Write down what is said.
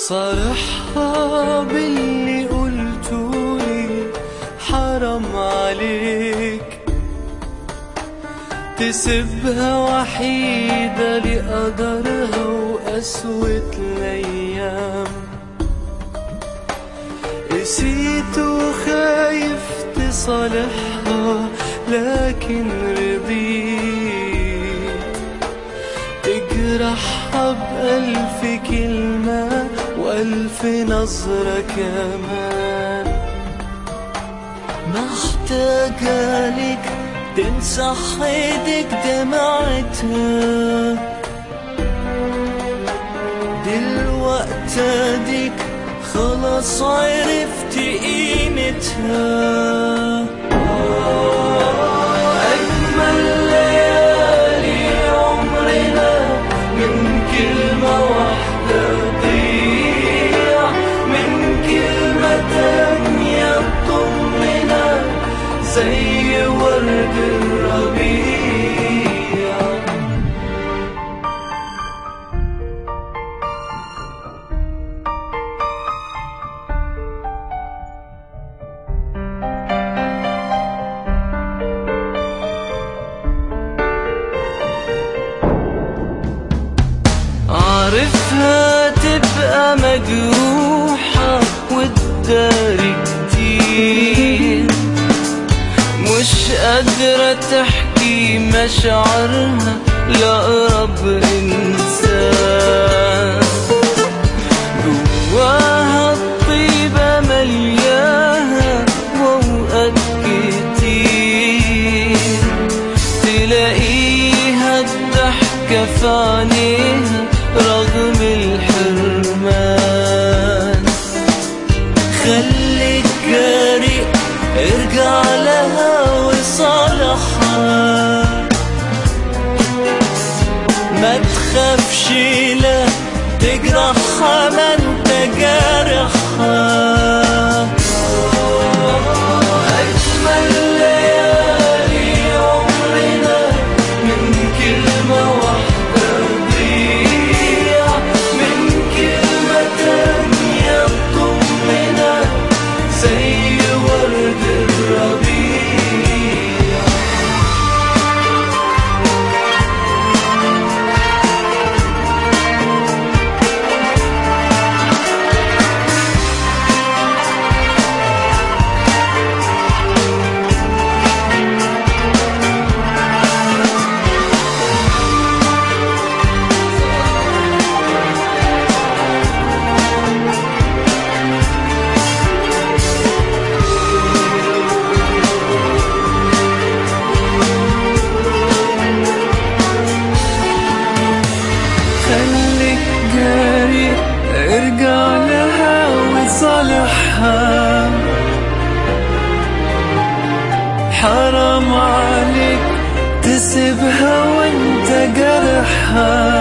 صارحها باللي قلتولي حرام عليك تسيبها وحيدة لقدرها وقسوة الأيام قسيت وخايف تصالحها لكن رضيت تجرحها بألف كلمة وألف نظرة كمان محتاجة لك تمسح ايدك دمعتها دلوقتي اديك خلاص عرفت قيمتها أجمل ليالي عمرنا من كلمة واحدة تضيع من كلمة تانية تطمنا زي ورد الربيع عارفها تبقى مجروحة والداري كتير مش قادرة تحكي مشاعرها لأقرب إنسان جواها الطيبة ملياها وأوقات كتير تلاقيها الضحكة في عينيها رغم الحرمان خليك جاري ارجع لها وصالحها ما تخافش لا تجرحها ما انت جارحها أجمل ليالي عمرنا من كلمة واحدة تضيع من كلمة تانية تطمنا زي ورد الربيع خليك جاري ارجع لها وصالحها حرام عليك تسيبها وانت جرحها